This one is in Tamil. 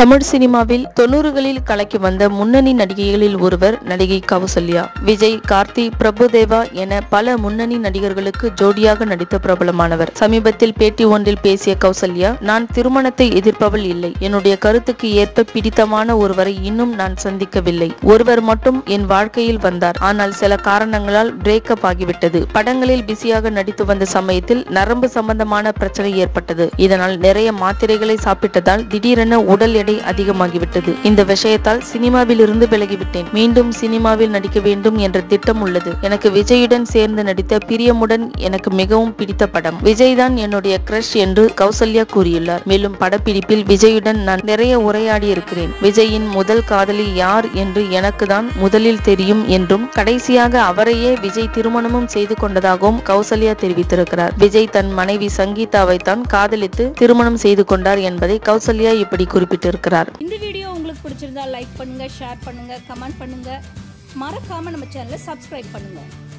தமிழ் சினிமாவில் தொண்ணூறுகளில் கலக்கி வந்த முன்னணி நடிகைகளில் ஒருவர் நடிகை கௌசல்யா விஜய் கார்த்தி பிரபுதேவா என பல முன்னணி நடிகர்களுக்கு ஜோடியாக நடித்த பிரபலமானவர் சமீபத்தில் பேட்டி ஒன்றில் பேசிய கௌசல்யா நான் திருமணத்தை எதிர்ப்பவள் இல்லை என்னுடைய கருத்துக்கு ஏற்ப பிடித்தமான ஒருவரை இன்னும் நான் சந்திக்கவில்லை ஒருவர் மட்டும் என் வாழ்க்கையில் வந்தார் ஆனால் சில காரணங்களால் பிரேக்கப் ஆகிவிட்டது படங்களில் பிஸியாக நடித்து வந்த சமயத்தில் நரம்பு சம்பந்தமான பிரச்சனை ஏற்பட்டது இதனால் நிறைய மாத்திரைகளை சாப்பிட்டதால் திடீரென உடல் எடை அதிகமாகிவிட்டது இந்த விஷயத்தால் சினிமாவில் இருந்து விலகிவிட்டேன் மீண்டும் சினிமாவில் நடிக்க வேண்டும் என்ற திட்டம் உள்ளது எனக்கு விஜயுடன் சேர்ந்து நடித்த பிரியமுடன் எனக்கு மிகவும் பிடித்த படம் விஜய் தான் என்னுடைய கிரஷ் என்று கௌசல்யா கூறியுள்ளார் மேலும் படப்பிடிப்பில் விஜயுடன் நான் நிறைய உரையாடி இருக்கிறேன் விஜயின் முதல் காதலி யார் என்று எனக்கு தான் முதலில் தெரியும் என்றும் கடைசியாக அவரையே விஜய் திருமணமும் செய்து கொண்டதாகவும் கௌசல்யா தெரிவித்திருக்கிறார் விஜய் தன் மனைவி சங்கீதாவை தான் காதலித்து திருமணம் செய்து கொண்டார் என்பதை கௌசல்யா இப்படி குறிப்பிட்டிருக்கிறார் இந்த வீடியோ உங்களுக்கு பிடிச்சிருந்தா லைக் பண்ணுங்க ஷேர் பண்ணுங்க கமெண்ட் பண்ணுங்க மறக்காம நம்ம சேனலை சப்ஸ்கிரைப் பண்ணுங்க